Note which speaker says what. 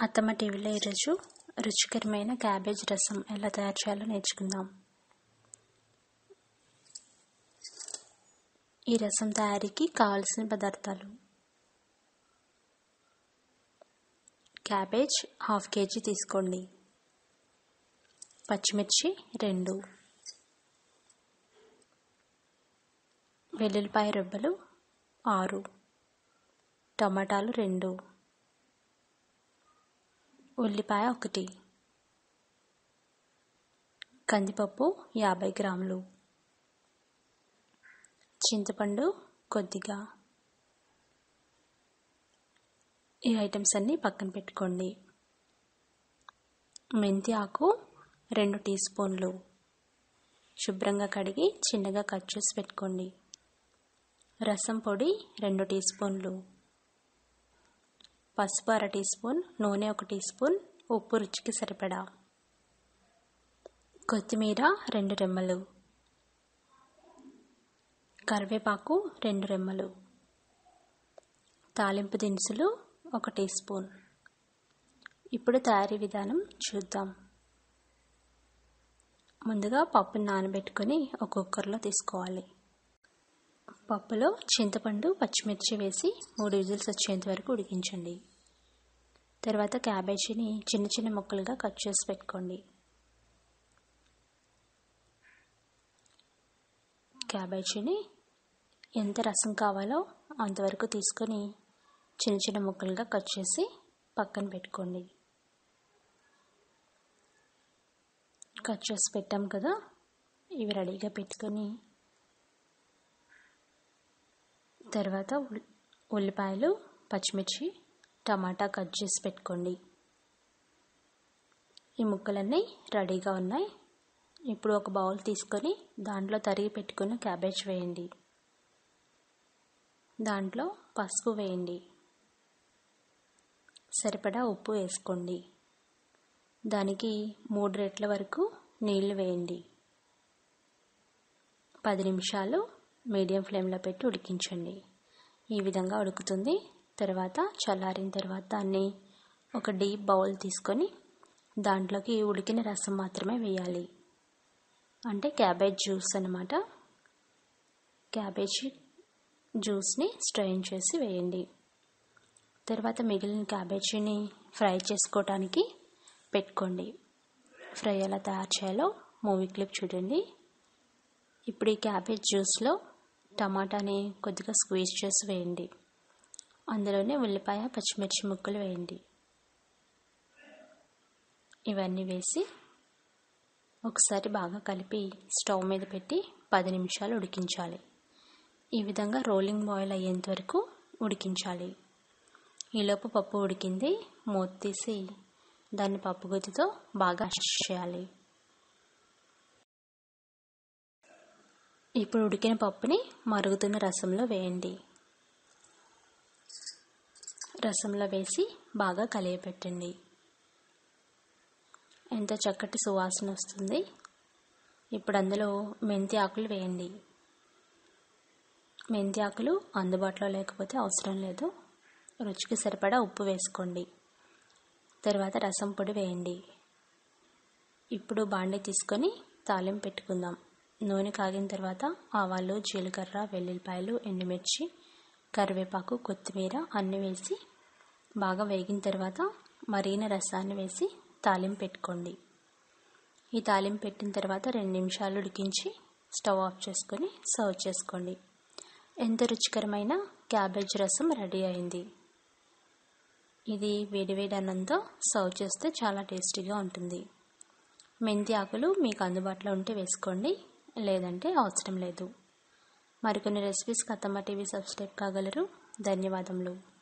Speaker 1: అత్తమ్మ టీవీలో ఈరోజు రుచికరమైన క్యాబేజ్ రసం ఎలా తయారు చేయాలో నేర్చుకుందాం ఈ రసం తయారీకి కావలసిన పదార్థాలు క్యాబేజ్ హాఫ్ కేజీ తీసుకోండి పచ్చిమిర్చి రెండు వెల్లుల్లిపాయ రెబ్బలు ఆరు టమాటాలు రెండు ఉల్లిపాయ ఒకటి కందిపప్పు యాభై గ్రాములు చింతపండు కొద్దిగా ఈ ఐటమ్స్ అన్నీ పక్కన పెట్టుకోండి మెంతి ఆకు రెండు టీ స్పూన్లు శుభ్రంగా కడిగి చిన్నగా కట్ చేసి పెట్టుకోండి రసం పొడి రెండు టీ స్పూన్లు పసుపు అర టీ స్పూన్ నూనె ఒక టీ స్పూన్ ఉప్పు రుచికి సరిపడా కొత్తిమీర రెండు రెమ్మలు కరివేపాకు రెండు రెమ్మలు తాలింపు దినుసులు ఒక టీ స్పూన్ ఇప్పుడు తయారీ విధానం చూద్దాం ముందుగా పప్పుని నానబెట్టుకొని ఒక కుక్కర్లో తీసుకోవాలి పప్పులో చింతపండు పచ్చిమిర్చి వేసి మూడు విజిల్స్ వచ్చేంత వరకు ఉడికించండి తర్వాత క్యాబేజీని చిన్న చిన్న ముక్కలుగా కట్ చేసి పెట్టుకోండి క్యాబేజీని ఎంత రసం కావాలో అంతవరకు తీసుకొని చిన్న చిన్న ముక్కలుగా కట్ చేసి పక్కన పెట్టుకోండి కట్ చేసి పెట్టాం కదా ఇవి రెడీగా పెట్టుకొని తర్వాత ఉల్లిపాయలు పచ్చిమిర్చి టమాటా కట్ చేసి పెట్టుకోండి ఈ ముక్కలన్నీ రెడీగా ఉన్నాయి ఇప్పుడు ఒక బౌల్ తీసుకొని దాంట్లో తరిగి పెట్టుకున్న క్యాబేజ్ వేయండి దాంట్లో పసుపు వేయండి సరిపడా ఉప్పు వేసుకోండి దానికి మూడు రెట్ల వరకు నీళ్లు వేయండి పది నిమిషాలు మీడియం ఫ్లేమ్లో పెట్టి ఉడికించండి ఈ విధంగా ఉడుకుతుంది తర్వాత చల్లారిన తర్వాత దాన్ని ఒక డీప్ బౌల్ తీసుకొని దాంట్లోకి ఉడికిన రసం మాత్రమే వేయాలి అంటే క్యాబేజ్ జ్యూస్ అనమాట క్యాబేజీ జ్యూస్ని స్ట్రెయిన్ చేసి వేయండి తర్వాత మిగిలిన క్యాబేజీని ఫ్రై చేసుకోవడానికి పెట్టుకోండి ఫ్రై ఎలా తయారు చేయాలో మూవీ క్లిప్ చూడండి ఇప్పుడు ఈ క్యాబేజ్ జ్యూస్లో టమాటాని కొద్దిగా స్క్వీజ్ చేసి వేయండి అందులోనే ఉల్లిపాయ పచ్చిమిర్చి ముక్కలు వేయండి ఇవన్నీ వేసి ఒకసారి బాగా కలిపి స్టవ్ మీద పెట్టి పది నిమిషాలు ఉడికించాలి ఈ విధంగా రోలింగ్ బాయిల్ అయ్యేంత వరకు ఉడికించాలి ఈలోపు పప్పు ఉడికింది మూత తీసి దాన్ని పప్పు గుత్తితో బాగా చేయాలి ఇప్పుడు ఉడికిన పప్పుని మరుగుతున్న రసంలో వేయండి రసంలో వేసి బాగా కలియపెట్టండి ఎంత చక్కటి సువాసన వస్తుంది ఇప్పుడు అందులో మెంతి ఆకులు వేయండి మెంతి ఆకులు అందుబాటులో లేకపోతే అవసరం లేదు రుచికి సరిపడా ఉప్పు వేసుకోండి తర్వాత రసం పొడి వేయండి ఇప్పుడు బాండి తీసుకొని తాలింపు పెట్టుకుందాం నూనె కాగిన తర్వాత ఆవాలు జీలకర్ర వెల్లుల్లిపాయలు ఎండుమిర్చి కరివేపాకు కొత్తిమీర అన్నీ వేసి బాగా వేగిన తర్వాత మరిగిన రసాన్ని వేసి తాలింపు పెట్టుకోండి ఈ తాలింపు పెట్టిన తర్వాత రెండు నిమిషాలు ఉడికించి స్టవ్ ఆఫ్ చేసుకొని సర్వ్ చేసుకోండి ఎంత రుచికరమైన క్యాబేజ్ రసం రెడీ అయింది ఇది వేడివేడి అన్నంతో సర్వ్ చేస్తే చాలా టేస్టీగా ఉంటుంది మెంతి ఆకులు మీకు అందుబాటులో ఉంటే వేసుకోండి లేదంటే అవసరం లేదు మరికొన్ని రెసిపీస్ కథమ్మ టీవీ సబ్స్క్రైబ్ కాగలరు ధన్యవాదములు